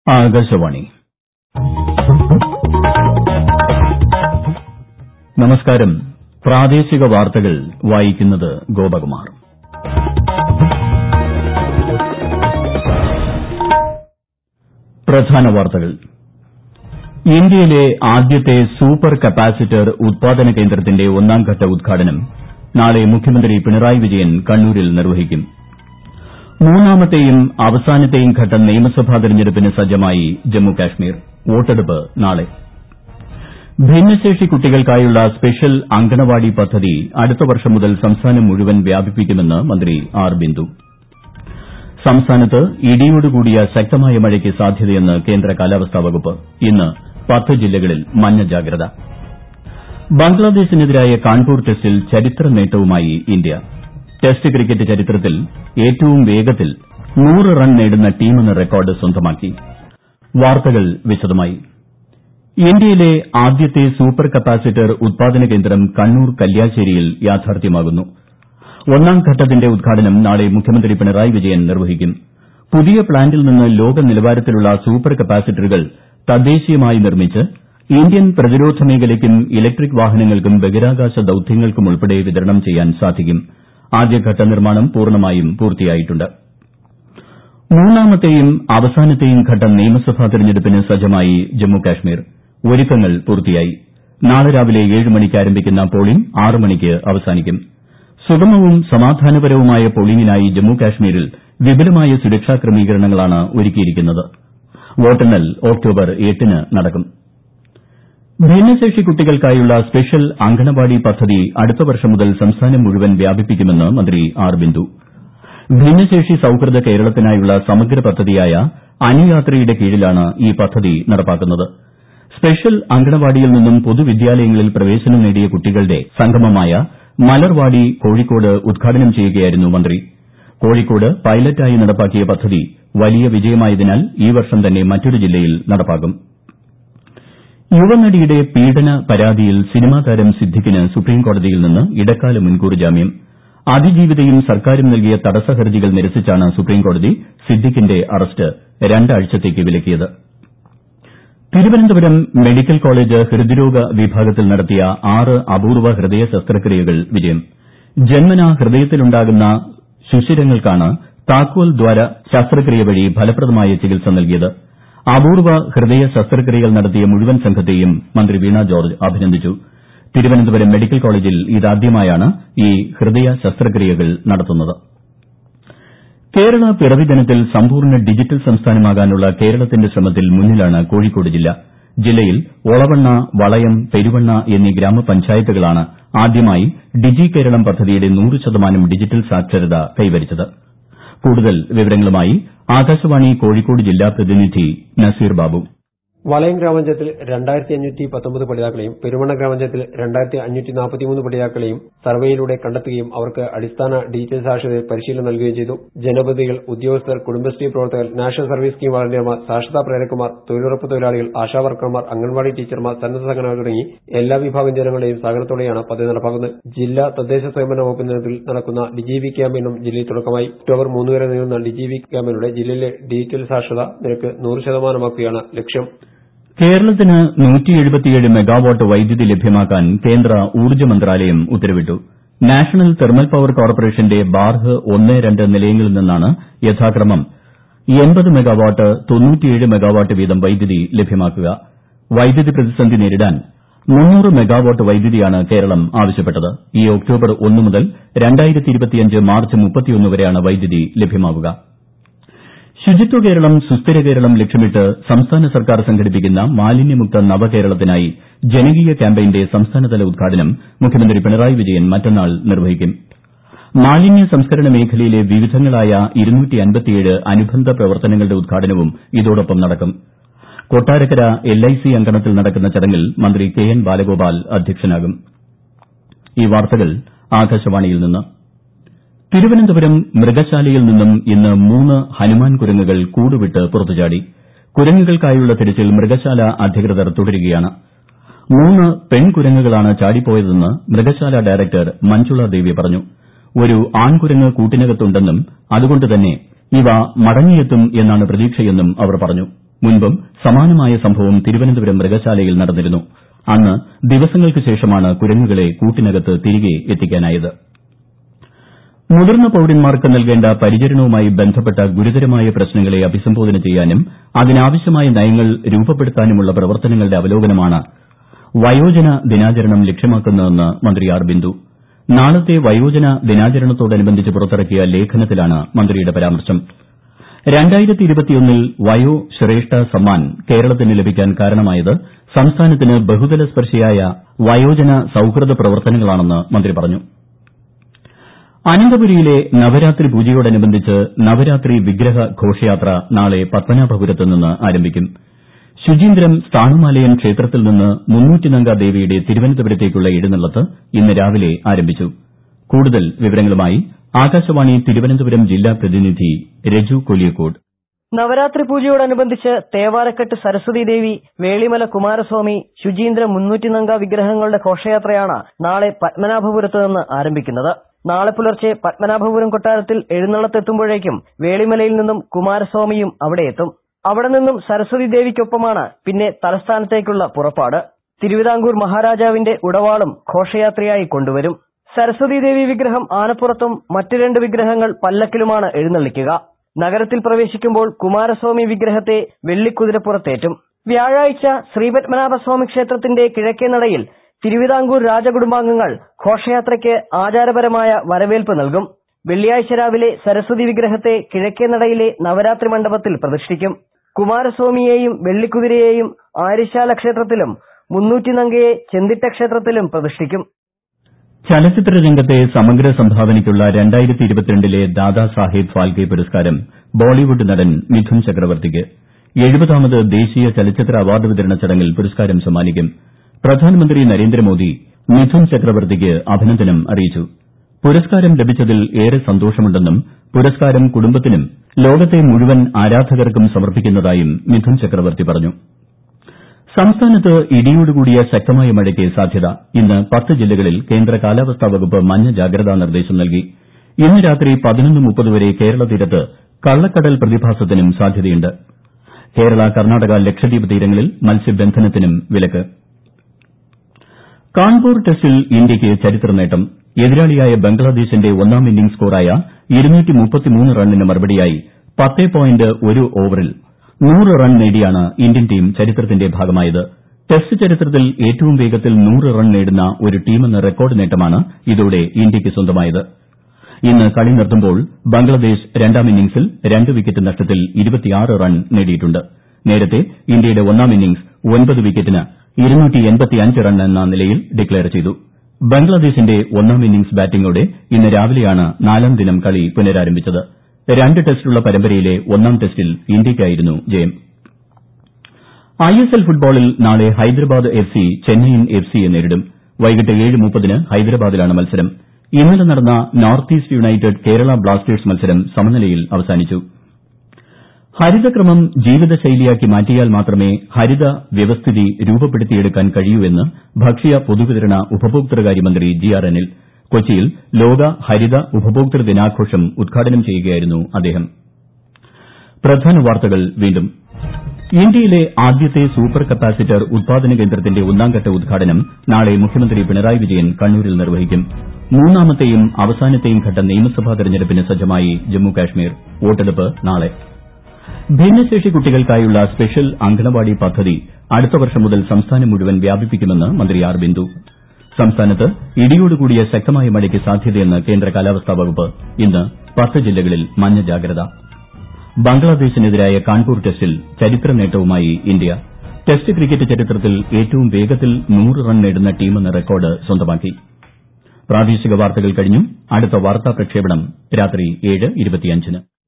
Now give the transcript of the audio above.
ആകാശവാണി നമസ്കാരം പ്രാദേശിക വാർത്തകൾ വായിക്കുന്നത് ഗോപകുമാർ പ്രധാന വാർത്തകൾ ഇന്ത്യയിലെ ആദ്യത്തെ സൂപ്പർ കപ്പാസിറ്റർ ഉത്പാദന കേന്ദ്രത്തിന്റെ ഒന്നാംഘട്ട ഉദ്ഘാടനം നാളെ മുഖ്യമന്ത്രി പിണറായി വിജയൻ കണ്ണൂരിൽ നിർവഹിക്കും മൂന്നാമത്തെയും അവസാനത്തെയും ഘട്ടം നിയമസഭാ തെരഞ്ഞെടുപ്പിന് സജ്ജമായി ജമ്മുകശ്മീർ വോട്ടെടുപ്പ് നാളെ ഭിന്നശേഷി കുട്ടികൾക്കായുള്ള സ്പെഷ്യൽ അങ്കണവാടി പദ്ധതി അടുത്ത വർഷം മുതൽ സംസ്ഥാനം മുഴുവൻ വ്യാപിപ്പിക്കുമെന്ന് മന്ത്രി ആർ ബിന്ദു സംസ്ഥാനത്ത് ഇടിയോടുകൂടിയ ശക്തമായ മഴയ്ക്ക് സാധ്യതയെന്ന് കേന്ദ്ര കാലാവസ്ഥാ വകുപ്പ് ഇന്ന് പത്ത് ജില്ലകളിൽ മഞ്ഞ ജാഗ്രത ബംഗ്ലാദേശിനെതിരായ കാൺപൂർ ടെസ്റ്റിൽ ചരിത്ര നേട്ടവുമായി ഇന്ത്യ ടെസ്റ്റ് ക്രിക്കറ്റ് ചരിത്രത്തിൽ ഏറ്റവും വേഗത്തിൽ നൂറ് റൺ നേടുന്ന ടീമെന്ന റെക്കോർഡ് സ്വന്തമാക്കി വാർത്തകൾ വിശദമായി ഇന്ത്യയിലെ ആദ്യത്തെ സൂപ്പർ കപ്പാസിറ്റർ ഉത്പാദന കേന്ദ്രം കണ്ണൂർ കല്യാശ്ശേരിയിൽ യാഥാർത്ഥ്യമാകുന്നു ഒന്നാം ഘട്ടത്തിന്റെ ഉദ്ഘാടനം നാളെ മുഖ്യമന്ത്രി പിണറായി വിജയൻ നിർവഹിക്കും പുതിയ പ്ലാന്റിൽ നിന്ന് ലോക നിലവാരത്തിലുള്ള സൂപ്പർ കപ്പാസിറ്ററുകൾ തദ്ദേശീയമായി നിർമ്മിച്ച് ഇന്ത്യൻ പ്രതിരോധ മേഖലയ്ക്കും ഇലക്ട്രിക് വാഹനങ്ങൾക്കും ബഹിരാകാശ ദൌത്യങ്ങൾക്കും ഉൾപ്പെടെ വിതരണം ചെയ്യാൻ സാധിക്കും ആദ്യഘട്ട നിർമ്മാണം പൂർണ്ണമായും പൂർത്തിയായിട്ടുണ്ട് മൂന്നാമത്തെയും അവസാനത്തെയും ഘട്ടം നിയമസഭാ തെരഞ്ഞെടുപ്പിന് സജ്ജമായി ജമ്മുകശ്മീർ ഒരുക്കങ്ങൾ പൂർത്തിയായി നാളെ രാവിലെ ഏഴ് മണിക്ക് ആരംഭിക്കുന്ന പോളിംഗ് ആറ് മണിക്ക് അവസാനിക്കും സുഗമവും സമാധാനപരവുമായ പോളിംഗിനായി ജമ്മുകശ്മീരിൽ വിപുലമായ സുരക്ഷാ ക്രമീകരണങ്ങളാണ് ഒരുക്കിയിരിക്കുന്നത് വോട്ടെണ്ണൽ ഒക്ടോബർ എട്ടിന് നടക്കും ഭിന്നശേഷി കുട്ടികൾക്കായുള്ള സ്പെഷ്യൽ അങ്കണവാടി പദ്ധതി അടുത്ത വർഷം മുതൽ സംസ്ഥാനം മുഴുവൻ വ്യാപിപ്പിക്കുമെന്ന് മന്ത്രി ആർ ബിന്ദു ഭിന്നശേഷി സൌഹൃദ കേരളത്തിനായുള്ള സമഗ്ര പദ്ധതിയായ അനുയാത്രയുടെ കീഴിലാണ് ഈ പദ്ധതി നടപ്പാക്കുന്നത് സ്പെഷ്യൽ അങ്കണവാടിയിൽ നിന്നും പൊതുവിദ്യാലയങ്ങളിൽ പ്രവേശനം നേടിയ കുട്ടികളുടെ സംഗമമായ മലർവാടി കോഴിക്കോട് ഉദ്ഘാടനം ചെയ്യുകയായിരുന്നു മന്ത്രി കോഴിക്കോട് പൈലറ്റായി നടപ്പാക്കിയ പദ്ധതി വലിയ വിജയമായതിനാൽ ഈ വർഷം തന്നെ മറ്റൊരു ജില്ലയിൽ നടപ്പാക്കും യുവനടിയുടെ പീഡന പരാതിയിൽ സിനിമാ താരം സിദ്ദിഖിന് സുപ്രീംകോടതിയിൽ നിന്ന് ഇടക്കാല മുൻകൂർ ജാമ്യം അതിജീവിതയും സർക്കാരും നൽകിയ തടസ്സ ഹർജികൾ നിരസിച്ചാണ് സുപ്രീംകോടതി സിദ്ദിഖിന്റെ അറസ്റ്റ് രണ്ടാഴ്ചത്തേക്ക് വിലക്കിയത് തിരുവനന്തപുരം മെഡിക്കൽ കോളേജ് ഹൃദ്രോഗ വിഭാഗത്തിൽ നടത്തിയ ആറ് അപൂർവ ഹൃദയ ശസ്ത്രക്രിയകൾ വിജയം ജന്മനാ ഹൃദയത്തിലുണ്ടാകുന്ന സുഷിരങ്ങൾക്കാണ് താക്കോൽ ദ്വാര ശസ്ത്രക്രിയ വഴി ഫലപ്രദമായ ചികിത്സ നൽകിയത് അപൂർവ ഹൃദയ ശസ്ത്രക്രിയകൾ നടത്തിയ മുഴുവൻ സംഘത്തെയും മന്ത്രി വീണ ജോർജ് അഭിനന്ദിച്ചു തിരുവനന്തപുരം മെഡിക്കൽ കോളേജിൽ ഇതാദ്യമായാണ് ഈ ഹൃദയ ശസ്ത്രക്രിയകൾ നടത്തുന്നത് കേരള പിറവി ദിനത്തിൽ സമ്പൂർണ്ണ ഡിജിറ്റൽ സംസ്ഥാനമാകാനുള്ള കേരളത്തിന്റെ ശ്രമത്തിൽ മുന്നിലാണ് കോഴിക്കോട് ജില്ല ജില്ലയിൽ ഒളവണ്ണ വളയം പെരുവണ്ണ എന്നീ ഗ്രാമപഞ്ചായത്തുകളാണ് ആദ്യമായി ഡിജി കേരളം പദ്ധതിയുടെ നൂറ് ശതമാനം ഡിജിറ്റൽ സാക്ഷരത കൈവരിച്ചത് കൂടുതൽ വിവരങ്ങളുമായി ആകാശവാണി കോഴിക്കോട് ജില്ലാ പ്രതിനിധി നസീർ ബാബു വളയം ഗ്രാമപഞ്ചായത്തിൽ രണ്ടായിരത്തി അഞ്ഞൂറ്റി പത്തൊമ്പത് പഠിതാക്കളെയും പെരുമണ്ണ ഗ്രാമപഞ്ചായത്തിൽ രണ്ടായിരത്തി അഞ്ഞൂറ്റി നാൽപ്പത്തിമൂന്ന് പഠിതാക്കളെയും സർവേയിലൂടെ കണ്ടെത്തുകയും അവർക്ക് അടിസ്ഥാന ഡിജിറ്റൽ സാക്ഷരതയിൽ പരിശീലനം നൽകുകയും ചെയ്തു ജനപ്രതിനിധികൾ ഉദ്യോഗസ്ഥർ കുടുംബശ്രീ പ്രവർത്തകർ നാഷണൽ സർവീസ് സ്കീം വളണ്ടിയർമാർ സാക്ഷരതാ പ്രേരകന്മാർ തൊഴിലുറപ്പ് തൊഴിലാളികൾ ആശാവർക്കർമാർ അംഗൻവാടി ടീച്ചർമാർ സന്നദ്ധ സംഘടനകൾ തുടങ്ങി എല്ലാ വിഭാഗം ജനങ്ങളുടെയും സഹകരണത്തോടെയാണ് പദ്ധതി നടപ്പാക്കുന്നത് ജില്ലാ തദ്ദേശ സ്വയംഭരണ വകുപ്പിന്റെ നേതൃത്വത്തിൽ നടക്കുന്ന ഡിജിവി ക്യാമ്പയിനും ജില്ലയിൽ തുടക്കമായി ഒക്ടോബർ മൂന്ന് വരെ നീളുന്ന ഡിജിവി ക്യാമ്പയിലൂടെ ജില്ലയിലെ ഡിജിറ്റൽ സാക്ഷരത നിരക്ക് നൂറ് ശതമാനമാക്കുകയാണ് ലക്ഷ്യം കേരളത്തിന് മെഗാവാട്ട് വൈദ്യുതി ലഭ്യമാക്കാൻ കേന്ദ്ര ഊർജ്ജ മന്ത്രാലയം ഉത്തരവിട്ടു നാഷണൽ തെർമൽ പവർ കോർപ്പറേഷന്റെ ബാർഹ് ഒന്ന് രണ്ട് നിലയങ്ങളിൽ നിന്നാണ് യഥാക്രമം മെഗാവാട്ട് മെഗാവാട്ട് വീതം വൈദ്യുതി ലഭ്യമാക്കുക വൈദ്യുതി പ്രതിസന്ധി നേരിടാൻ മെഗാവാട്ട് വൈദ്യുതിയാണ് കേരളം ആവശ്യപ്പെട്ടത് ഈ ഒക്ടോബർ ഒന്ന് മുതൽ മാർച്ച് വരെയാണ് വൈദ്യുതി ലഭ്യമാവുക ശുചിത്വ കേരളം സുസ്ഥിര കേരളം ലക്ഷ്യമിട്ട് സംസ്ഥാന സർക്കാർ സംഘടിപ്പിക്കുന്ന മാലിന്യമുക്ത നവകേരളത്തിനായി ജനകീയ ക്യാമ്പയിന്റെ സംസ്ഥാനതല ഉദ്ഘാടനം മുഖ്യമന്ത്രി പിണറായി വിജയൻ മറ്റന്നാൾ നിർവഹിക്കും മാലിന്യ സംസ്കരണ മേഖലയിലെ വിവിധങ്ങളായ അനുബന്ധ പ്രവർത്തനങ്ങളുടെ ഉദ്ഘാടനവും ഇതോടൊപ്പം നടക്കും കൊട്ടാരക്കര എൽഐസി അങ്കണത്തിൽ നടക്കുന്ന ചടങ്ങിൽ മന്ത്രി കെ എൻ ബാലഗോപാൽ അധ്യക്ഷനാകും തിരുവനന്തപുരം മൃഗശാലയിൽ നിന്നും ഇന്ന് മൂന്ന് ഹനുമാൻ കുരങ്ങുകൾ കൂടുവിട്ട് പുറത്തുചാടി കുരങ്ങുകൾക്കായുള്ള തിരച്ചിൽ മൃഗശാല അധികൃതർ തുടരുകയാണ് മൂന്ന് പെൺകുരങ്ങുകളാണ് ചാടിപ്പോയതെന്ന് മൃഗശാല ഡയറക്ടർ മഞ്ജുള ദേവി പറഞ്ഞു ഒരു ആൺകുരങ്ങ് കൂട്ടിനകത്തുണ്ടെന്നും അതുകൊണ്ടുതന്നെ ഇവ മടങ്ങിയെത്തും എന്നാണ് പ്രതീക്ഷയെന്നും അവർ പറഞ്ഞു മുൻപും സമാനമായ സംഭവം തിരുവനന്തപുരം മൃഗശാലയിൽ നടന്നിരുന്നു അന്ന് ദിവസങ്ങൾക്ക് ശേഷമാണ് കുരങ്ങുകളെ കൂട്ടിനകത്ത് തിരികെ എത്തിക്കാനായത് മുതിർന്ന പൌരന്മാർക്ക് നൽകേണ്ട പരിചരണവുമായി ബന്ധപ്പെട്ട ഗുരുതരമായ പ്രശ്നങ്ങളെ അഭിസംബോധന ചെയ്യാനും അതിനാവശ്യമായ നയങ്ങൾ രൂപപ്പെടുത്താനുമുള്ള പ്രവർത്തനങ്ങളുടെ അവലോകനമാണ് വയോജന ദിനാചരണം ലക്ഷ്യമാക്കുന്നതെന്ന് മന്ത്രി ആർ ബിന്ദു നാളത്തെ വയോജന ദിനാചരണത്തോടനുബന്ധിച്ച് പുറത്തിറക്കിയ ലേഖനത്തിലാണ് മന്ത്രിയുടെ പരാമർശം ൽ വയോ ശ്രേഷ്ഠ സമ്മാൻ കേരളത്തിന് ലഭിക്കാൻ കാരണമായത് സംസ്ഥാനത്തിന് ബഹുതല സ്പർശിയായ വയോജന സൌഹൃദ പ്രവർത്തനങ്ങളാണെന്ന് മന്ത്രി പറഞ്ഞു അനന്തപുരിയിലെ നവരാത്രി പൂജയോടനുബന്ധിച്ച് നവരാത്രി വിഗ്രഹ ഘോഷയാത്ര നാളെ പത്മനാഭപുരത്ത് നിന്ന് ആരംഭിക്കും ശുചീന്ദ്രം സ്ഥാണുമാലയം ക്ഷേത്രത്തിൽ നിന്ന് മുന്നൂറ്റിനങ്ക ദേവിയുടെ തിരുവനന്തപുരത്തേക്കുള്ള എഴുന്നള്ളത്ത് ഇന്ന് രാവിലെ ആരംഭിച്ചു കൂടുതൽ വിവരങ്ങളുമായി ആകാശവാണി തിരുവനന്തപുരം ജില്ലാ പ്രതിനിധി രജു കൊലിയക്കോട് നവരാത്രി പൂജയോടനുബന്ധിച്ച് തേവാരക്കെട്ട് സരസ്വതി ദേവി വേളിമല കുമാരസ്വാമി ശുചീന്ദ്രം മുന്നൂറ്റിനങ്ക വിഗ്രഹങ്ങളുടെ ഘോഷയാത്രയാണ് നാളെ പത്മനാഭപുരത്ത് നിന്ന് ആരംഭിക്കുന്നത് നാളെ പുലർച്ചെ പത്മനാഭപുരം കൊട്ടാരത്തിൽ എഴുന്നള്ളത്തെത്തുമ്പോഴേക്കും വേളിമലയിൽ നിന്നും കുമാരസ്വാമിയും അവിടെ എത്തും അവിടെ നിന്നും സരസ്വതി ദേവിക്കൊപ്പമാണ് പിന്നെ തലസ്ഥാനത്തേക്കുള്ള പുറപ്പാട് തിരുവിതാംകൂർ മഹാരാജാവിന്റെ ഉടവാളും ഘോഷയാത്രയായി കൊണ്ടുവരും സരസ്വതി ദേവി വിഗ്രഹം ആനപ്പുറത്തും മറ്റ് രണ്ട് വിഗ്രഹങ്ങൾ പല്ലക്കിലുമാണ് എഴുന്നള്ളിക്കുക നഗരത്തിൽ പ്രവേശിക്കുമ്പോൾ കുമാരസ്വാമി വിഗ്രഹത്തെ വെള്ളിക്കുതിരപ്പുറത്തേറ്റും വ്യാഴാഴ്ച ശ്രീപത്മനാഭസ്വാമി ക്ഷേത്രത്തിന്റെ കിഴക്കേ നടയിൽ തിരുവിതാംകൂർ രാജകുടുംബാംഗങ്ങൾ ഘോഷയാത്രയ്ക്ക് ആചാരപരമായ വരവേൽപ്പ് നൽകും വെള്ളിയാഴ്ച രാവിലെ സരസ്വതി വിഗ്രഹത്തെ കിഴക്കേ നടയിലെ നവരാത്രി മണ്ഡപത്തിൽ പ്രതിഷ്ഠിക്കും കുമാരസ്വാമിയെയും വെള്ളിക്കുതിരയെയും ആര്യശാല ക്ഷേത്രത്തിലും മുന്നൂറ്റിനങ്കയെ ചെന്തിട്ട ക്ഷേത്രത്തിലും പ്രതിഷ്ഠിക്കും ചലച്ചിത്ര രംഗത്തെ സമഗ്ര സംഭാവനയ്ക്കുള്ള ലെ ദാദാ സാഹേബ് ഫാൽക്കെ പുരസ്കാരം ബോളിവുഡ് നടൻ മിഥുൻ ചക്രവർത്തിക്ക് എഴുപതാമത് ദേശീയ ചലച്ചിത്ര അവാർഡ് വിതരണ ചടങ്ങിൽ പുരസ്കാരം സമ്മാനിക്കും പ്രധാനമന്ത്രി നരേന്ദ്രമോദി മിഥുൻ ചക്രവർത്തിക്ക് അഭിനന്ദനം അറിയിച്ചു പുരസ്കാരം ലഭിച്ചതിൽ ഏറെ സന്തോഷമുണ്ടെന്നും പുരസ്കാരം കുടുംബത്തിനും ലോകത്തെ മുഴുവൻ ആരാധകർക്കും സമർപ്പിക്കുന്നതായും മിഥുൻ ചക്രവർത്തി പറഞ്ഞു സംസ്ഥാനത്ത് ഇടിയോടുകൂടിയ ശക്തമായ മഴയ്ക്ക് സാധ്യത ഇന്ന് പത്ത് ജില്ലകളിൽ കേന്ദ്ര കാലാവസ്ഥാ വകുപ്പ് മഞ്ഞ ജാഗ്രതാ നിർദ്ദേശം നൽകി ഇന്ന് രാത്രി വരെ കേരള തീരത്ത് കള്ളക്കടൽ പ്രതിഭാസത്തിനും സാധ്യതയുണ്ട് കേരള കർണാടക ലക്ഷദ്വീപ് തീരങ്ങളിൽ മത്സ്യബന്ധനത്തിനും വിലക്ക് കാൺപൂർ ടെസ്റ്റിൽ ഇന്ത്യയ്ക്ക് ചരിത്ര നേട്ടം എതിരാളിയായ ബംഗ്ലാദേശിന്റെ ഒന്നാം ഇന്നിംഗ്സ് സ്കോറായ റണ്ണിന് മറുപടിയായി പത്ത് പോയിന്റ് ഒരു ഓവറിൽ നൂറ് റൺ നേടിയാണ് ഇന്ത്യൻ ടീം ചരിത്രത്തിന്റെ ഭാഗമായത് ടെസ്റ്റ് ചരിത്രത്തിൽ ഏറ്റവും വേഗത്തിൽ നൂറ് റൺ നേടുന്ന ഒരു ടീമെന്ന റെക്കോർഡ് നേട്ടമാണ് ഇതോടെ ഇന്ത്യയ്ക്ക് സ്വന്തമായത് ഇന്ന് കളി നിർത്തുമ്പോൾ ബംഗ്ലാദേശ് രണ്ടാം ഇന്നിംഗ്സിൽ രണ്ട് വിക്കറ്റ് നഷ്ടത്തിൽ റൺ നേടിയിട്ടുണ്ട് നേരത്തെ ഇന്ത്യയുടെ ഒന്നാം ഇന്നിംഗ്സ് ഒൻപത് വിക്കറ്റിന് റൺ എന്ന നിലയിൽ ഡിക്ലയർ ചെയ്തു ബംഗ്ലാദേശിന്റെ ഒന്നാം ഇന്നിംഗ്സ് ബാറ്റിംഗോടെ ഇന്ന് രാവിലെയാണ് നാലാം ദിനം കളി പുനരാരംഭിച്ചത് രണ്ട് ടെസ്റ്റുള്ള പരമ്പരയിലെ ഒന്നാം ടെസ്റ്റിൽ ഇന്ത്യയ്ക്കായിരുന്നു ജയം ഐഎസ്എൽ ഫുട്ബോളിൽ നാളെ Hyderabad F C Chennaiyin F സിയെ നേരിടും വൈകിട്ട് ഏഴ് മുപ്പതിന് ഹൈദരാബാദിലാണ് മത്സരം ഇന്നലെ നടന്ന North East United Kerala Blasters മത്സരം സമനിലയിൽ അവസാനിച്ചു ഹരിതക്രമം ജീവിതശൈലിയാക്കി മാറ്റിയാൽ മാത്രമേ ഹരിത വ്യവസ്ഥിതി രൂപപ്പെടുത്തിയെടുക്കാൻ കഴിയൂ എന്ന് ഭക്ഷ്യ പൊതുവിതരണ ഉപഭോക്തൃകാര്യമന്ത്രി ജി ആർ അനിൽ കൊച്ചിയിൽ ലോക ഹരിത ഉപഭോക്തൃ ദിനാഘോഷം ഉദ്ഘാടനം ചെയ്യുകയായിരുന്നു അദ്ദേഹം ഇന്ത്യയിലെ ആദ്യത്തെ സൂപ്പർ കപ്പാസിറ്റർ ഉത്പാദന കേന്ദ്രത്തിന്റെ ഒന്നാംഘട്ട ഉദ്ഘാടനം നാളെ മുഖ്യമന്ത്രി പിണറായി വിജയൻ കണ്ണൂരിൽ നിർവഹിക്കും മൂന്നാമത്തെയും അവസാനത്തെയും ഘട്ട നിയമസഭാ തെരഞ്ഞെടുപ്പിന് സജ്ജമായി ജമ്മുകാശ്മീർ വോട്ടെടുപ്പ് നാളെ ഭിന്നശേഷി കുട്ടികൾക്കായുള്ള സ്പെഷ്യൽ അങ്കണവാടി പദ്ധതി അടുത്ത വർഷം മുതൽ സംസ്ഥാനം മുഴുവൻ വ്യാപിപ്പിക്കുമെന്ന് മന്ത്രി ആർ ബിന്ദു സംസ്ഥാനത്ത് ഇടിയോടുകൂടിയ ശക്തമായ മഴയ്ക്ക് സാധ്യതയെന്ന് കേന്ദ്ര കാലാവസ്ഥാ വകുപ്പ് ഇന്ന് പത്ത് ജില്ലകളിൽ മഞ്ഞ ജാഗ്രത ബംഗ്ലാദേശിനെതിരായ കാൺപൂർ ടെസ്റ്റിൽ ചരിത്ര നേട്ടവുമായി ഇന്ത്യ ടെസ്റ്റ് ക്രിക്കറ്റ് ചരിത്രത്തിൽ ഏറ്റവും വേഗത്തിൽ നൂറ് റൺ നേടുന്ന ടീമെന്ന റെക്കോർഡ് സ്വന്തമാക്കി പ്രാദേശിക വാർത്തകൾ കഴിഞ്ഞു അടുത്ത വാർത്താ പ്രക്ഷേപണം രാത്രി ഏഴ് ഇരുപത്തിയഞ്ചിന്